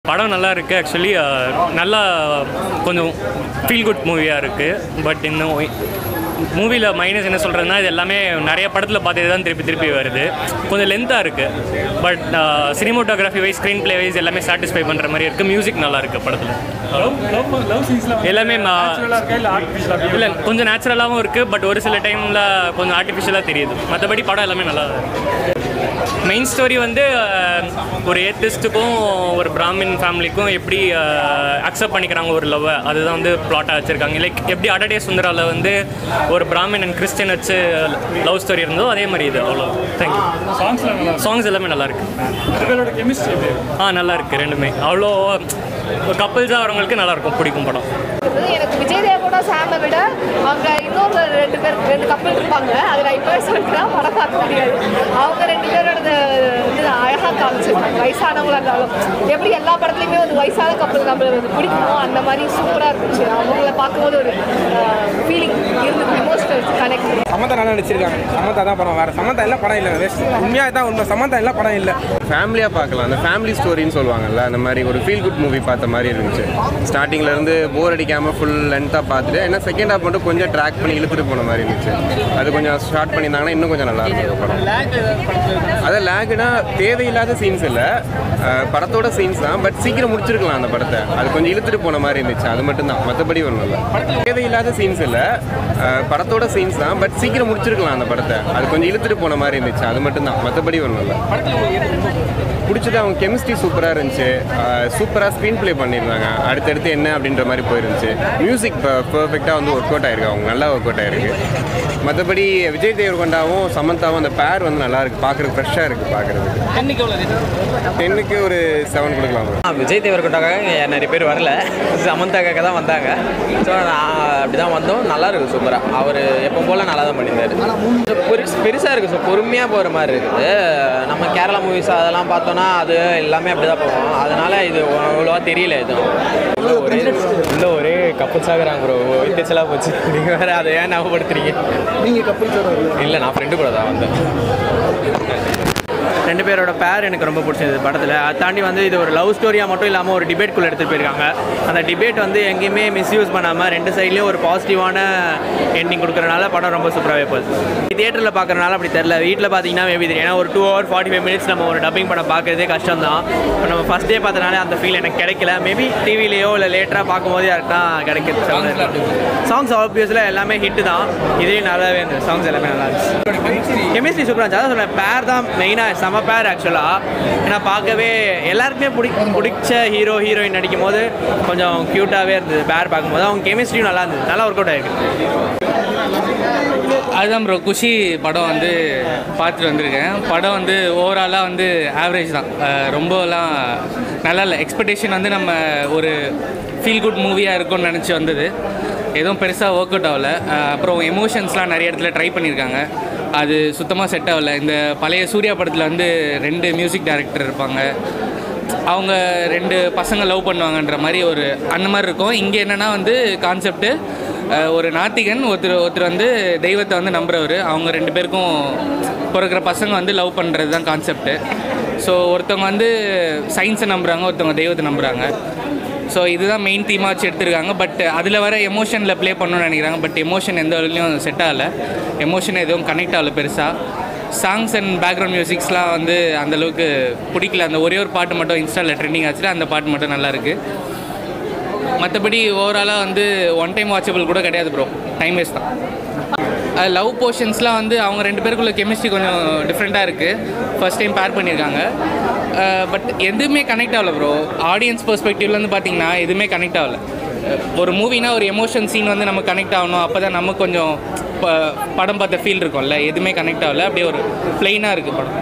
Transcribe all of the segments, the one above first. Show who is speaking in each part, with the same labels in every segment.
Speaker 1: படம் நல்லா இருக்குது ஆக்சுவலி நல்லா கொஞ்சம் ஃபீல் குட் மூவியாக இருக்குது பட் இன்னும் மூவியில் மைனஸ் என்ன சொல்கிறதுனா இது எல்லாமே நிறைய படத்தில் பார்த்தது தான் திருப்பி திருப்பி வருது கொஞ்சம் லென்த்தாக இருக்குது but cinematography wise screenplay wise எல்லாமே சாட்டிஸ்ஃபை பண்ணுற மாதிரி இருக்குது மியூசிக் நல்லா இருக்குது படத்தில் எல்லாமே இல்லை கொஞ்சம் நேச்சுரலாகவும் இருக்குது பட் ஒரு சில டைமில் கொஞ்சம் ஆர்டிஃபிஷியலாக தெரியுது மற்றபடி படம் எல்லாமே நல்லா மெயின் ஸ்டோரி வந்து அஹ், ஒரு ஏத்திஸ்ட்டுக்கும் ஒரு பிராமின் ஃபேமிலிக்கும் எப்படி அக்செப்ட் பண்ணிக்கிறாங்க ஒரு லவ்வை அதுதான் வந்து ப்ளாட்டாக வச்சுருக்காங்க லைக் எப்படி அடடே சுந்தராவில் வந்து ஒரு பிராமின் அண்ட் கிறிஸ்டியன் வச்சு லவ் ஸ்டோரி இருந்தோ அதே மாதிரி இது அவ்வளோ தேங்க்யூ சாங்ஸ் எல்லாமே நல்லா இருக்கு ஆ நல்லா இருக்கு ரெண்டுமே அவ்வளோ கப்பல்ஸாக வரவங்களுக்கு நல்லா இருக்கும் பிடிக்கும் படம்
Speaker 2: இருந்தது. எனக்கு விஜய் தேவோட சாமை விட அவங்க இன்னொரு ரெண்டு பேர் ரெண்டு கப்பல் இருப்பாங்க அது நான் இப்போ சொல்லிட்டுனா படம் பார்க்க முடியாது அவங்க ரெண்டு பேரோட இது அழகாக காமிச்சிருக்காங்க வயசானவங்களா இருந்தாலும் எப்படி எல்லா படத்துலையுமே ஒரு வயசான கப்பல் நம்மளை வந்து பிடிக்குமோ அந்த மாதிரி சூப்பராக இருந்துச்சு அவங்கள பார்க்கும்போது ஒரு ஃபீலிங் இருந்தது இமோஷனல் கனெக்ட்
Speaker 3: சமந்தா நல்லா நடிச்சிருக்காங்க சமந்தா தான் படம் வேறு சமந்தா எல்லாம் படம் இல்லை வேஸ்ட் உண்மையாக தான் உண்மை சமந்தா எல்லாம் படம் இல்லை
Speaker 4: ஃபேமிலியாக பார்க்கலாம் அந்த ஃபேமிலி ஸ்டோரின்னு சொல்லுவாங்கல்ல அந்த மாதிரி ஒரு ஃபீல் குட் மூவி பார்த்த மாதிரி இருந்துச்சு ஸ்டார்டிங்ல இருந்து போர் அடிக்காமல் ஃபுல் லென்த்தாக பார்த்துட்டு ஏன்னா செகண்ட் ஹாஃப் மட்டும் கொஞ்சம் ட்ராக் பண்ணி இழுத்துட்டு போன மாதிரி இருந்துச்சு அது கொஞ்சம் ஸ்டார்ட் பண்ணியிருந்தாங்கன்னா இன்னும் கொஞ்சம் நல்லா இருக்கும் படம் அது லேக்னா தேவையில்லாத சீன்ஸ் இல்லை அஹ் படத்தோட சீன்ஸ் தான் பட் சீக்கிரம் முடிச்சிருக்கலாம் அந்த படத்தை அது கொஞ்சம் இழுத்துட்டு போன மாதிரி இருந்துச்சு அது மட்டும் தான் மற்றபடி ஒன்றும் இல்லை தேவையில்லாத சீன்ஸ் இல்லை அஹ் படத்தோட சீன்ஸ் தான் பட் சீக்கிரம் முடிச்சிருக்கலாம் அந்த படத்தை அது கொஞ்சம் இழுத்துட்டு போன மாதிரி இருந்துச்சு அது மட்டும் தான் மற்றபடி ஒன்றும் இல்லை பிடிச்சது அவங்க கெமிஸ்ட்ரி சூப்பராக இருந்துச்சு சூப்பராக ஸ்க்ரீன் ப்ளே பண்ணியிருந்தாங்க அடுத்தடுத்து என்ன அப்படின்ற மாதிரி போயிருந்துச்சு மியூசிக் பர்ஃபெக்டாக வந்து ஒர்க் அவுட் ஆயிருக்கு அவங்க நல்லா ஒர்க் அவுட் ஆயிருக்கு மற்றபடி விஜய் தேவர்கொண்டாவும் சமந்தாவும் அந்த பேர் வந்து நல்லா இருக்கு பார்க்குறதுக்கு ஃப்ரெஷ்ஷாக இருக்குது பார்க்குறதுக்கு டென்னுக்கு ஒரு செவன் கொடுக்கலாம் bro.
Speaker 5: ஆ, விஜய் தேவர்கொண்டாக்காக இங்கே நிறைய பேர் வரல சமந்தாக்காக தான் வந்தாங்க ஸோ நான் அப்படி தான் வந்தோம் நல்லா இருக்கு சூப்பராக அவர் எப்போ போல் நல்லா தான் பண்ணியிருந்தாரு பெருசு பெருசாக இருக்குது ஸோ பொறுமையாக போகிற மாதிரி இருக்குது நம்ம கேரளா மூவிஸ் அதெல்லாம் பார்த்தோன்னா அது எல்லாமே அப்படி தான் போவோம் அதனால இது அவ்வளோவா தெரியல எதுவும் உள்ள ஒரே உள்ள ஒரே கப்பல்ஸ் ஆகுறாங்க ப்ரோ வித்தியாசலாக போச்சு நீங்கள் வேறு அதை ஏன் ஞாபகப்படுத்துறீங்க நீங்கள் கப்பல்ஸோட இல்லை நான் ஃப்ரெண்டு கூட தான் வந்தேன்
Speaker 6: ரெண்டு பேரோட பேர் எனக்கு ரொம்ப பிடிச்சது படத்தில் அதை தாண்டி வந்து இது ஒரு லவ் ஸ்டோரியாக மட்டும் இல்லாமல் ஒரு டிபேட்குள்ளே எடுத்துகிட்டு போயிருக்காங்க அந்த டிபேட் வந்து எங்கேயுமே மிஸ்யூஸ் பண்ணாமல் ரெண்டு சைட்லேயும் ஒரு பாசிட்டிவான எண்டிங் கொடுக்குறனால படம் ரொம்ப சூப்பராகவே போகுது தியேட்டரில் பார்க்குறனால அப்படி தெரில வீட்டில் பார்த்தீங்கன்னா மேபி தெரியும் ஏன்னா ஒரு two hour forty five minutes நம்ம ஒரு டப்பிங் படம் பார்க்குறதே கஷ்டம் தான் இப்போ நம்ம ஃபஸ்ட் டே பார்த்தனால அந்த ஃபீல் எனக்கு கிடைக்கல மேபி டிவிலேயோ இல்லை லேட்டராக பார்க்கும்போது யாருக்கா கிடைக்கிறது சாங்ஸ் ஆப்வியஸில் எல்லாமே ஹிட்டு தான் இதுலேயும் நல்லாவே இருந்தது சாங்ஸ் எல்லாமே நல்லா இருந்துச்சு கெமிஸ்ட்ரி சூப்பராக இருந்துச்சு அதான் சொன்னேன் பேர் தான் மெயினாக செம பேர் ஆக்சுவலாக ஏன்னா பார்க்கவே எல்லாருக்குமே பிடி பிடிச்ச ஹீரோ ஹீரோயின் நடிக்கும் போது கொஞ்சம் க்யூட்டாகவே இருந்தது பேர் பார்க்கும்போது அவங்க கெமிஸ்ட்ரியும் நல்லா இருந்தது நல்லா ஒர்க் அவுட் ஆயிருக்கு
Speaker 7: அதுதான் ப்ரோ குஷி படம் வந்து பார்த்துட்டு வந்திருக்கேன் படம் வந்து ஓவராலாக வந்து ஆவரேஜ் தான் அஹ் ரொம்பலாம் நல்லா இல்லை எக்ஸ்பெக்டேஷன் வந்து நம்ம ஒரு ஃபீல் குட் மூவியாக இருக்கும்னு நினச்சி வந்தது எதுவும் பெருசாக ஒர்க் அவுட் ஆகல அஹ் அப்புறம் எமோஷன்ஸ்லாம் நிறைய இடத்துல ட்ரை பண்ணியிருக்காங்க அது சுத்தமாக செட் ஆகல இந்த பழைய சூர்யா படத்தில் வந்து ரெண்டு மியூசிக் டைரக்டர் இருப்பாங்க அவங்க ரெண்டு பசங்க லவ் பண்ணுவாங்கன்ற மாதிரி ஒரு அந்த மாதிரி இருக்கும் இங்கே என்னென்னா வந்து கான்செப்ட்டு ஒரு நாத்திகன் ஒருத்தர் ஒருத்தர் வந்து தெய்வத்தை வந்து நம்புறவர் அவங்க ரெண்டு பேருக்கும் பிறக்கிற பசங்க வந்து லவ் பண்ணுறது தான் கான்செப்ட்டு ஸோ ஒருத்தவங்க வந்து சயின்ஸை நம்புகிறாங்க ஒருத்தவங்க தெய்வத்தை நம்புகிறாங்க ஸோ இதுதான் மெயின் தீமாக வச்சு எடுத்திருக்காங்க பட் அதில் வர எமோஷனில் ப்ளே பண்ணணும்னு நினைக்கிறாங்க பட் எமோஷன் எந்த வழியிலையும் செட் ஆகலை எமோஷன் எதுவும் கனெக்ட் ஆகல பெருசாக சாங்ஸ் அண்ட் பேக்ரவுண்ட் மியூசிக்ஸ்லாம் வந்து அந்த அளவுக்கு பிடிக்கல அந்த ஒரே ஒரு பாட்டு மட்டும் இன்ஸ்டாவில் ட்ரெண்டிங் ஆச்சுல அந்த பாட்டு மட்டும் நல்லா இருக்கு மற்றபடி ஓவராலாக வந்து ஒன் டைம் வாட்சபிள் கூட கிடையாது ப்ரோ டைம் வேஸ்ட் தான் லவ் போர்ஷன்ஸ்லாம் வந்து அவங்க ரெண்டு பேருக்குள்ள கெமிஸ்ட்ரி கொஞ்சம் டிஃப்ரெண்ட்டாக இருக்குது ஃபர்ஸ்ட் டைம் பேர் பண்ணியிருக்காங்க பட் எதுவுமே கனெக்ட் ஆகல ப்ரோ ஆடியன்ஸ் பெர்ஸ்பெக்டிவ்லேருந்து பார்த்தீங்கன்னா எதுவுமே கனெக்ட் ஆகல அஹ் ஒரு மூவினா ஒரு எமோஷன் சீன் வந்து நம்ம கனெக்ட் ஆகணும் அப்போ தான் நமக்கு கொஞ்சம் ப- படம் பார்த்த ஃபீல் இருக்கும்ல எதுவுமே கனெக்ட் ஆகல அப்படியே ஒரு பிளெயினாக இருக்குது படம்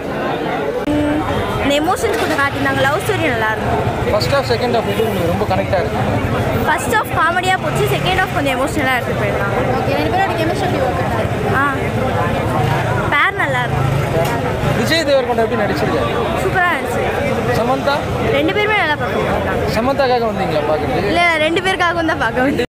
Speaker 8: இந்த எமோஷன்ஸ் கொஞ்சம் காட்டியிருந்தாங்க லவ் ஸ்டோரி நல்லா இருக்கும்
Speaker 3: ஃபர்ஸ்ட் ஆஃப் செகண்ட் ஆஃப் இது உங்களுக்கு ரொம்ப கனெக்டாக இருக்குது
Speaker 8: ஃபர்ஸ்ட் ஆஃப் காமெடியாக போச்சு செகண்ட் ஆஃப் கொஞ்சம் எமோஷனலாக எடுத்துகிட்டு போயிருக்காங்க
Speaker 2: ஓகே ரெண்டு பேரோட கெமிஸ்ட்ரி
Speaker 8: ஆ பேர் நல்லா இருக்கும்
Speaker 3: விஜய் தேவர்கொண்டா எப்படி நடிச்சிருக்காரு
Speaker 8: சூப்பராக இருந்துச்சு
Speaker 3: சமந்தா
Speaker 8: ரெண்டு பேருமே நல்லா பர்ஃபார்ம் பண்ணிருக்காங்க
Speaker 3: சமந்தாக்காக வந்தீங்களா பார்க்குறது
Speaker 8: இல்லை ரெண்டு பேருக்காகவும் தான் பார்க்க வேண்டியது